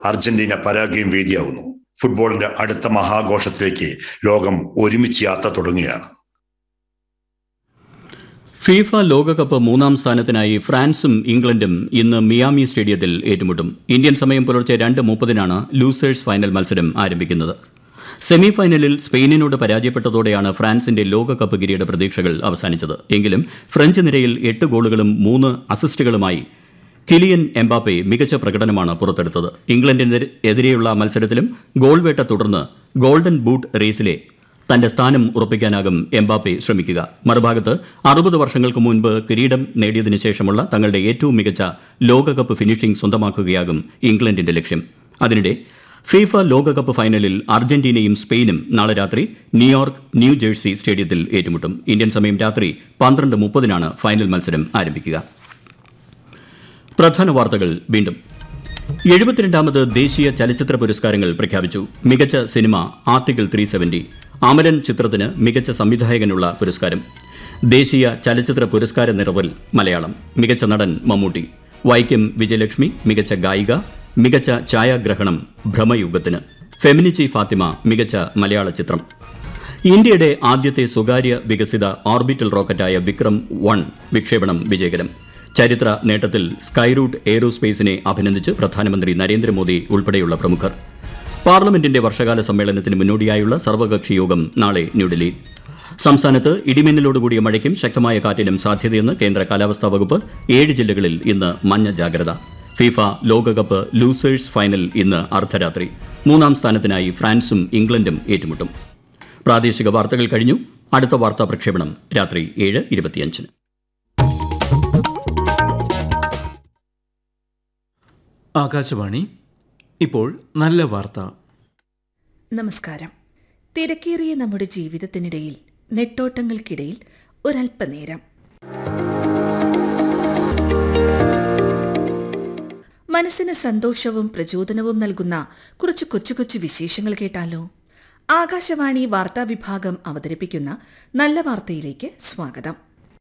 Argentina പരാഗ്വയും വേദിയാവുന്നു ഫുട്ബോളിന്റെ അടുത്ത മഹാഘോഷത്തിലേക്ക് ലോകം ഒരുമിച്ച് യാത്ര തുടങ്ങുകയാണ് ഫിഫ ലോകകപ്പ് മൂന്നാം സ്ഥാനത്തിനായി ഫ്രാൻസും ഇംഗ്ലണ്ടും ഇന്ന് മിയാമി സ്റ്റേഡിയത്തിൽ ഏറ്റുമുട്ടും ഇന്ത്യൻ സമയം പുലർച്ചെ രണ്ട് മുപ്പതിനാണ് ലൂസേഴ്സ് ഫൈനൽ മത്സരം ആരംഭിക്കുന്നത് സെമി ഫൈനലിൽ സ്പെയിനിനോട് പരാജയപ്പെട്ടതോടെയാണ് ഫ്രാൻസിന്റെ ലോകകപ്പ് കിരീട പ്രതീക്ഷകൾ അവസാനിച്ചത് എങ്കിലും ഫ്രഞ്ച് നിരയിൽ എട്ട് ഗോളുകളും മൂന്ന് അസിസ്റ്റുകളുമായി കിലിയൻ എംബാപ്പെ മികച്ച പ്രകടനമാണ് പുറത്തെടുത്തത് ഇംഗ്ലണ്ടിനെതിരെയുള്ള മത്സരത്തിലും ഗോൾ വേട്ട തുടർന്ന് ഗോൾഡൻ ബൂട്ട് റേസിലെ തന്റെ സ്ഥാനം ഉറപ്പിക്കാനാകും എംബാപ്പെ ശ്രമിക്കുക മറുഭാഗത്ത് അറുപത് വർഷങ്ങൾക്ക് മുൻപ് കിരീടം നേടിയതിനു ശേഷമുള്ള തങ്ങളുടെ ഏറ്റവും മികച്ച ലോകകപ്പ് ഫിനിഷിംഗ് സ്വന്തമാക്കുകയാകും ഇംഗ്ലണ്ടിന്റെ ലക്ഷ്യം അതിനിടെ ഫിഫ ലോകകപ്പ് ഫൈനലിൽ അർജന്റീനയും സ്പെയിനും നാളെ രാത്രി ന്യൂയോർക്ക് ന്യൂ ജേഴ്സി സ്റ്റേഡിയത്തിൽ ഏറ്റുമുട്ടും ഇന്ത്യൻ സമയം രാത്രി പന്ത്രണ്ട് മുപ്പതിനാണ് ഫൈനൽ മത്സരം ആരംഭിക്കുക പ്രധാന വാർത്തകൾ വീണ്ടും എഴുപത്തിരണ്ടാമത് ദേശീയ ചലച്ചിത്ര പുരസ്കാരങ്ങൾ പ്രഖ്യാപിച്ചു മികച്ച cinema article three seventy Amaran ചിത്രത്തിന് മികച്ച സംവിധായകനുള്ള പുരസ്കാരം ദേശീയ ചലച്ചിത്ര പുരസ്കാര നിറവൽ മലയാളം മികച്ച നടൻ മമ്മൂട്ടി വൈക്കം വിജയലക്ഷ്മി മികച്ച ഗായിക മികച്ച ഛായാഗ്രഹണം ഭ്രമയുഗത്തിന് ഫെമിനിച്ചി ഫാത്തിമ മികച്ച മലയാള ചിത്രം ഇന്ത്യയുടെ ആദ്യത്തെ സ്വകാര്യ വികസിത ഓർബിറ്റൽ റോക്കറ്റായ വിക്രം വൺ വിക്ഷേപണം വിജയകരം ചരിത്ര നേട്ടത്തിൽ സ്കൈറൂട്ട് എയ്റോസ്പേസിനെ അഭിനന്ദിച്ച് പ്രധാനമന്ത്രി നരേന്ദ്രമോദി ഉൾപ്പെടെയുള്ള പ്രമുഖർ പാർലമെന്റിന്റെ വർഷകാല സമ്മേളനത്തിന് മുന്നോടിയായുള്ള സർവകക്ഷി യോഗം നാളെ ന്യൂഡൽഹിയിൽ സംസ്ഥാനത്ത് ഇടിമിന്നലോടുകൂടിയ മഴയ്ക്കും ശക്തമായ കാറ്റിനും സാധ്യതയെന്ന് കേന്ദ്ര കാലാവസ്ഥാ വകുപ്പ് ഏഴ് ജില്ലകളിൽ ഇന്ന് മഞ്ഞ ജാഗ്രത ഫിഫ ലോകകപ്പ് ലൂസേഴ്സ് ഫൈനൽ ഇന്ന് അർദ്ധരാത്രി മൂന്നാം സ്ഥാനത്തിനായി ഫ്രാൻസും ഇംഗ്ലണ്ടും ഏറ്റുമുട്ടും പ്രാദേശിക വാർത്തകൾ കഴിഞ്ഞു അടുത്ത വാർത്താ പ്രക്ഷേപണം രാത്രി ഏഴ് ഇരുപത്തിയഞ്ചിന് ആകാശവാണി ഇപ്പോൾ നല്ല വാർത്ത നമസ്കാരം തിരക്കേറിയ നമ്മുടെ ജീവിതത്തിനിടയിൽ നെട്ടോട്ടങ്ങൾക്കിടയിൽ ഒരല്പനേരം മനസ്സിന് സന്തോഷവും പ്രചോദനവും നൽകുന്ന കുറച്ച് കൊച്ചു കൊച്ചു വിശേഷങ്ങൾ കേട്ടാലോ ആകാശവാണി വാർത്താ വിഭാഗം അവതരിപ്പിക്കുന്ന നല്ല വാർത്തയിലേക്ക് സ്വാഗതം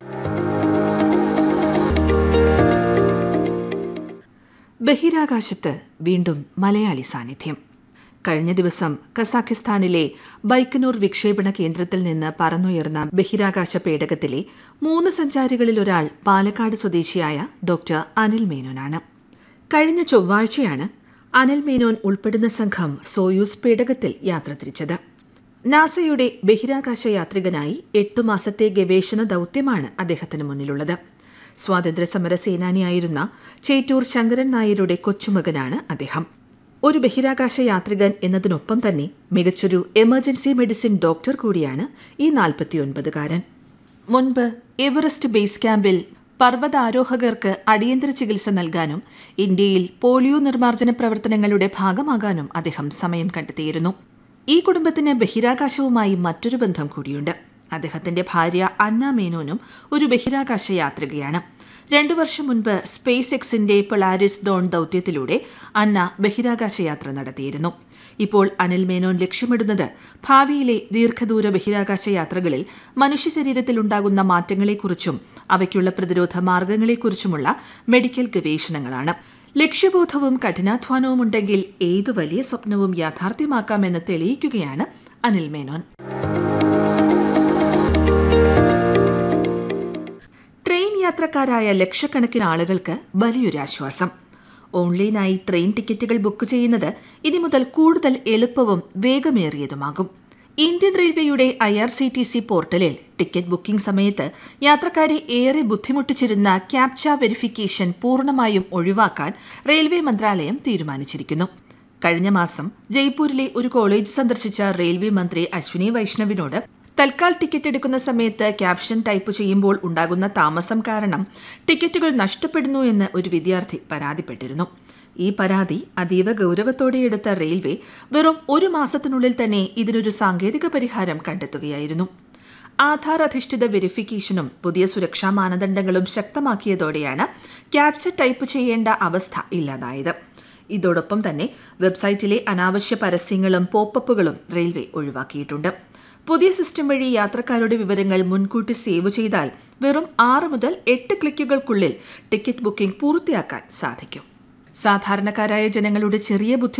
ബഹിരാകാശത്ത് വീണ്ടും മലയാളി സാന്നിധ്യം കഴിഞ്ഞ ദിവസം കസാഖിസ്ഥാനിലെ ബൈക്കനൂർ വിക്ഷേപണ കേന്ദ്രത്തിൽ നിന്ന് പറന്നുയർന്ന ബഹിരാകാശ പേടകത്തിലെ മൂന്ന് സഞ്ചാരികളിൽ ഒരാൾ പാലക്കാട് സ്വദേശിയായ ഡോക്ടർ അനിൽ മേനോനാണ് കഴിഞ്ഞ ചൊവ്വാഴ്ചയാണ് അനിൽ മേനോൻ ഉൾപ്പെടുന്ന സംഘം സോയൂസ് പേടകത്തിൽ യാത്ര തിരിച്ചത് നാസയുടെ ബഹിരാകാശ യാത്രികനായി എട്ടു മാസത്തെ ഗവേഷണ ദൗത്യമാണ് അദ്ദേഹത്തിന് മുന്നിലുള്ളത് സ്വാതന്ത്ര്യ സമര സേനാനിയായിരുന്ന ചേറ്റൂർ ശങ്കരൻ നായരുടെ കൊച്ചുമകനാണ് അദ്ദേഹം ഒരു ബഹിരാകാശ യാത്രികൻ എന്നതിനൊപ്പം തന്നെ മികച്ചൊരു എമർജൻസി മെഡിസിൻ ഡോക്ടർ കൂടിയാണ് ഈ നാൽപ്പത്തിയൊൻപതുകാരൻ മുൻപ് എവറസ്റ്റ് ബേസ് ക്യാമ്പിൽ പർവ്വതാരോഹകർക്ക് അടിയന്തര ചികിത്സ നൽകാനും ഇന്ത്യയിൽ പോളിയോ നിർമ്മാർജ്ജന പ്രവർത്തനങ്ങളുടെ ഭാഗമാകാനും അദ്ദേഹം സമയം കണ്ടെത്തിയിരുന്നു ഈ കുടുംബത്തിന് ബഹിരാകാശവുമായി മറ്റൊരു ബന്ധം കൂടിയുണ്ട് അദ്ദേഹത്തിന്റെ ഭാര്യ അന്ന മേനോനും ഒരു ബഹിരാകാശ യാത്രികയാണ് രണ്ടു വർഷം മുൻപ് സ്പേസ് എക്സിന്റെ പൊളാരിസ് ഡോൺ ദൗത്യത്തിലൂടെ അന്ന ബഹിരാകാശ യാത്ര നടത്തിയിരുന്നു ഇപ്പോൾ അനിൽ മേനോൻ ലക്ഷ്യമിടുന്നത് ഭാവിയിലെ ദീർഘദൂര ബഹിരാകാശ യാത്രകളിൽ മനുഷ്യ ശരീരത്തിൽ ഉണ്ടാകുന്ന മാറ്റങ്ങളെക്കുറിച്ചും അവയ്ക്കുള്ള പ്രതിരോധ മാർഗങ്ങളെക്കുറിച്ചുമുള്ള മെഡിക്കൽ ഗവേഷണങ്ങളാണ് ലക്ഷ്യബോധവും കഠിനാധ്വാനവും ഉണ്ടെങ്കിൽ ഏതു വലിയ സ്വപ്നവും യാഥാർത്ഥ്യമാക്കാമെന്ന് തെളിയിക്കുകയാണ് അനിൽ മേനോൻ ട്രെയിൻ യാത്രക്കാരായ ലക്ഷക്കണക്കിന് ആളുകൾക്ക് വലിയൊരു ആശ്വാസം ഓൺലൈനായി ട്രെയിൻ ടിക്കറ്റുകൾ ബുക്ക് ചെയ്യുന്നത് ഇനി മുതൽ കൂടുതൽ എളുപ്പവും വേഗമേറിയതുമാകും ഇന്ത്യൻ റെയിൽവേയുടെ I R C T C പോർട്ടലിൽ ടിക്കറ്റ് ബുക്കിംഗ് സമയത്ത് യാത്രക്കാരെ ഏറെ ബുദ്ധിമുട്ടിച്ചിരുന്ന ക്യാപ്ച വെരിഫിക്കേഷൻ പൂർണ്ണമായും ഒഴിവാക്കാൻ റെയിൽവേ മന്ത്രാലയം തീരുമാനിച്ചിരിക്കുന്നു കഴിഞ്ഞ മാസം ജയ്പൂരിലെ ഒരു കോളേജ് സന്ദർശിച്ച റെയിൽവേ മന്ത്രി അശ്വിനി വൈഷ്ണവിനോട് തൽക്കാൽ ടിക്കറ്റ് എടുക്കുന്ന സമയത്ത് ക്യാപ്ഷൻ ടൈപ്പ് ചെയ്യുമ്പോൾ ഉണ്ടാകുന്ന താമസം കാരണം ടിക്കറ്റുകൾ നഷ്ടപ്പെടുന്നു എന്ന് ഒരു വിദ്യാർത്ഥി പരാതിപ്പെട്ടിരുന്നു ഈ പരാതി അതീവ ഗൗരവത്തോടെ എടുത്ത റെയിൽവേ വെറും ഒരു മാസത്തിനുള്ളിൽ തന്നെ ഇതിനൊരു സാങ്കേതിക പരിഹാരം കണ്ടെത്തുകയായിരുന്നു ആധാർ അധിഷ്ഠിത വെരിഫിക്കേഷനും പുതിയ സുരക്ഷാ മാനദണ്ഡങ്ങളും ശക്തമാക്കിയതോടെയാണ് ക്യാപ്ച ടൈപ്പ് ചെയ്യേണ്ട അവസ്ഥ ഇല്ലാതായത് ഇതോടൊപ്പം തന്നെ വെബ്സൈറ്റിലെ അനാവശ്യ പരസ്യങ്ങളും പോപ്പപ്പുകളും റെയിൽവേ ഒഴിവാക്കിയിട്ടുണ്ട് പുതിയ സിസ്റ്റം വഴി യാത്രക്കാരുടെ വിവരങ്ങൾ മുൻകൂട്ടി സേവ് ചെയ്താൽ വെറും ആറ് മുതൽ എട്ട് ക്ലിക്കുകൾക്കുള്ളിൽ ടിക്കറ്റ് ബുക്കിംഗ് പൂർത്തിയാക്കാൻ സാധിക്കും സാധാരണക്കാരായ ജനങ്ങളുടെ ചെറിയ ബുദ്ധി